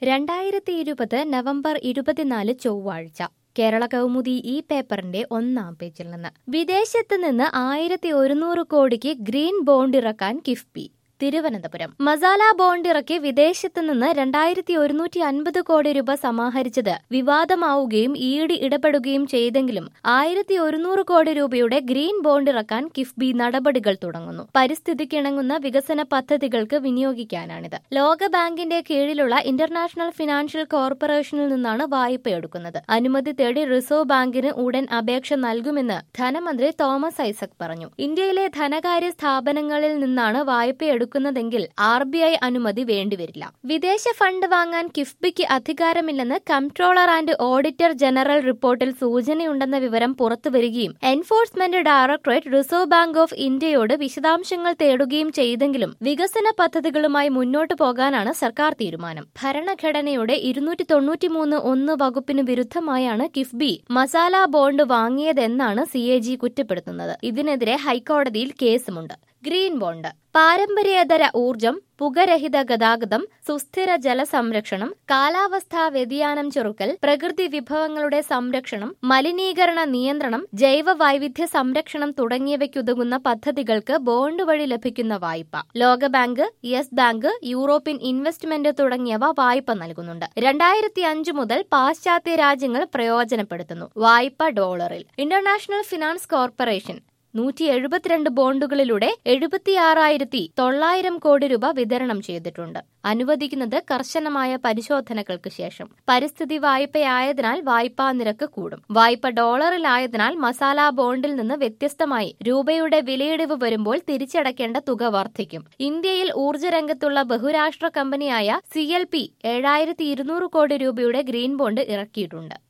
രണ്ടായിരത്തി ഇരുപത് നവംബർ ഇരുപത്തിനാല് ചൊവ്വാഴ്ച കേരള കൗമുദി ഈ പേപ്പറിന്റെ ഒന്നാം പേജിൽ നിന്ന് വിദേശത്ത് നിന്ന് ആയിരത്തി ഒരുന്നൂറ് കോടിക്ക് ഗ്രീൻ ബോണ്ട് ഇറക്കാൻ കിഫ്ബി തിരുവനന്തപുരം മസാല ബോണ്ട് ഇറക്കി വിദേശത്ത് നിന്ന് രണ്ടായിരത്തി ഒരുന്നൂറ്റി അൻപത് കോടി രൂപ സമാഹരിച്ചത് വിവാദമാവുകയും ഈടി ഇടപെടുകയും ചെയ്തെങ്കിലും ആയിരത്തി ഒരുന്നൂറ് കോടി രൂപയുടെ ഗ്രീൻ ബോണ്ട് ഇറക്കാൻ കിഫ്ബി നടപടികൾ തുടങ്ങുന്നു പരിസ്ഥിതിക്കിണങ്ങുന്ന വികസന പദ്ധതികൾക്ക് വിനിയോഗിക്കാനാണിത് ലോകബാങ്കിന്റെ കീഴിലുള്ള ഇന്റർനാഷണൽ ഫിനാൻഷ്യൽ കോർപ്പറേഷനിൽ നിന്നാണ് വായ്പയെടുക്കുന്നത് അനുമതി തേടി റിസർവ് ബാങ്കിന് ഉടൻ അപേക്ഷ നൽകുമെന്ന് ധനമന്ത്രി തോമസ് ഐസക് പറഞ്ഞു ഇന്ത്യയിലെ ധനകാര്യ സ്ഥാപനങ്ങളിൽ നിന്നാണ് വായ്പയെടുക്കുന്നത് എടുക്കുന്നതെങ്കിൽ ആർ ബി ഐ അനുമതി വേണ്ടിവരില്ല വിദേശ ഫണ്ട് വാങ്ങാൻ കിഫ്ബിക്ക് അധികാരമില്ലെന്ന് കംട്രോളർ ആൻഡ് ഓഡിറ്റർ ജനറൽ റിപ്പോർട്ടിൽ സൂചനയുണ്ടെന്ന വിവരം പുറത്തുവരികയും enforcement directorate reserve bank of ഇന്ത്യയോട് വിശദാംശങ്ങൾ തേടുകയും ചെയ്തെങ്കിലും വികസന പദ്ധതികളുമായി മുന്നോട്ടു പോകാനാണ് സർക്കാർ തീരുമാനം ഭരണഘടനയുടെ ഇരുന്നൂറ്റി തൊണ്ണൂറ്റിമൂന്ന് ഒന്ന് വകുപ്പിന് വിരുദ്ധമായാണ് കിഫ്ബി മസാല ബോണ്ട് വാങ്ങിയതെന്നാണ് സി എ ജി കുറ്റപ്പെടുത്തുന്നത് ഇതിനെതിരെ ഹൈക്കോടതിയിൽ കേസുമുണ്ട് ഗ്രീൻ ബോണ്ട് പാരമ്പര്യേതര ഊർജം പുകരഹിത ഗതാഗതം സുസ്ഥിര ജലസംരക്ഷണം കാലാവസ്ഥാ വ്യതിയാനം ചെറുക്കൽ പ്രകൃതി വിഭവങ്ങളുടെ സംരക്ഷണം മലിനീകരണ നിയന്ത്രണം ജൈവ വൈവിധ്യ സംരക്ഷണം തുടങ്ങിയവയ്ക്കുതകുന്ന പദ്ധതികൾക്ക് ബോണ്ട് വഴി ലഭിക്കുന്ന വായ്പ ലോകബാങ്ക് യെസ് ബാങ്ക് യൂറോപ്യൻ ഇൻവെസ്റ്റ്മെന്റ് തുടങ്ങിയവ വായ്പ നൽകുന്നുണ്ട് രണ്ടായിരത്തി അഞ്ച് മുതൽ പാശ്ചാത്യ രാജ്യങ്ങൾ പ്രയോജനപ്പെടുത്തുന്നു വായ്പ ഡോളറിൽ ഇന്റർനാഷണൽ ഫിനാൻസ് കോർപ്പറേഷൻ നൂറ്റി എഴുപത്തിരണ്ട് ബോണ്ടുകളിലൂടെ എഴുപത്തിയാറായിരത്തി തൊള്ളായിരം കോടി രൂപ വിതരണം ചെയ്തിട്ടുണ്ട് അനുവദിക്കുന്നത് കർശനമായ പരിശോധനകൾക്ക് ശേഷം പരിസ്ഥിതി വായ്പയായതിനാൽ വായ്പാ നിരക്ക് കൂടും വായ്പ ഡോളറിലായതിനാൽ മസാല ബോണ്ടിൽ നിന്ന് വ്യത്യസ്തമായി രൂപയുടെ വിലയിടിവ് വരുമ്പോൾ തിരിച്ചടയ്ക്കേണ്ട തുക വർദ്ധിക്കും ഇന്ത്യയിൽ ഊർജ്ജ രംഗത്തുള്ള ബഹുരാഷ്ട്ര കമ്പനിയായ സി എൽ പി ഏഴായിരത്തി ഇരുന്നൂറ് കോടി രൂപയുടെ ഗ്രീൻ ബോണ്ട് ഇറക്കിയിട്ടുണ്ട്